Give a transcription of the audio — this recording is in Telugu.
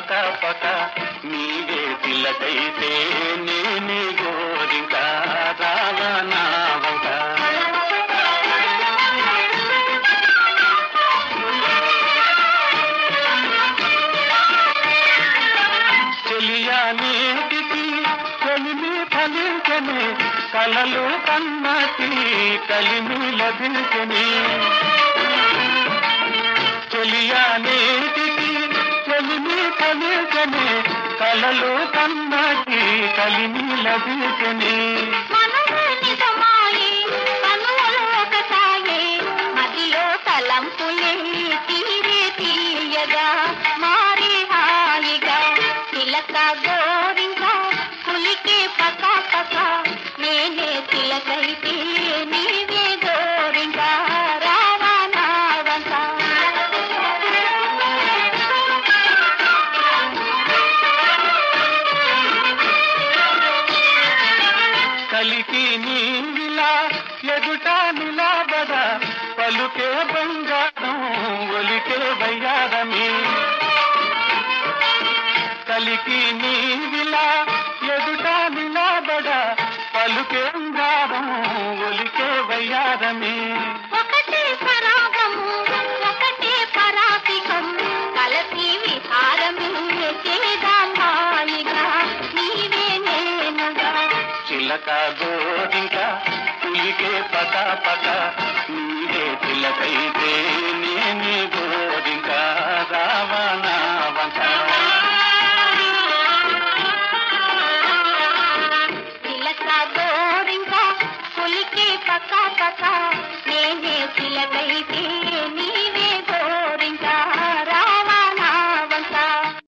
పక పక నీవే పిల్లకైతే నేనే గోరింక రావనావంక చెలియా నేటికి కలిమి ఫలించని కలలు కన్నటి కలిమి లభించని చెలియా నేటికి కలిమి ఫలించని కలలు కన్నటి కలిమి లభించని మనసు నిజమాయే కనులు ఒకసాయే మదిలో తలంపులే తీరే తీయగా మారే హాయిగా తిలక గోరింక పులికే పక పక నేనే తిలకైతే నీవే గోరింక రావా నావంక కలికి నీవిలా ఎదుట నిలబడ పలుకే బంగారం ఒలికే వయ్యారమే కలికి నీవిలా ఎదుట నిలబడ పలుకే బంగారం ఒలికే వయ్యారమే ఒకటే పరాగము ఒకటే పరాసికం కలసి విహారమే చేదాం హాయిగా నీవే నేనుగా చిలక గోరింక పులికే పక పక నీవే చిలకైతే నేనే గోరింక రావనా వంక చిలక గోరింక పులికి పక్క పక్క నేనే చిలకైతే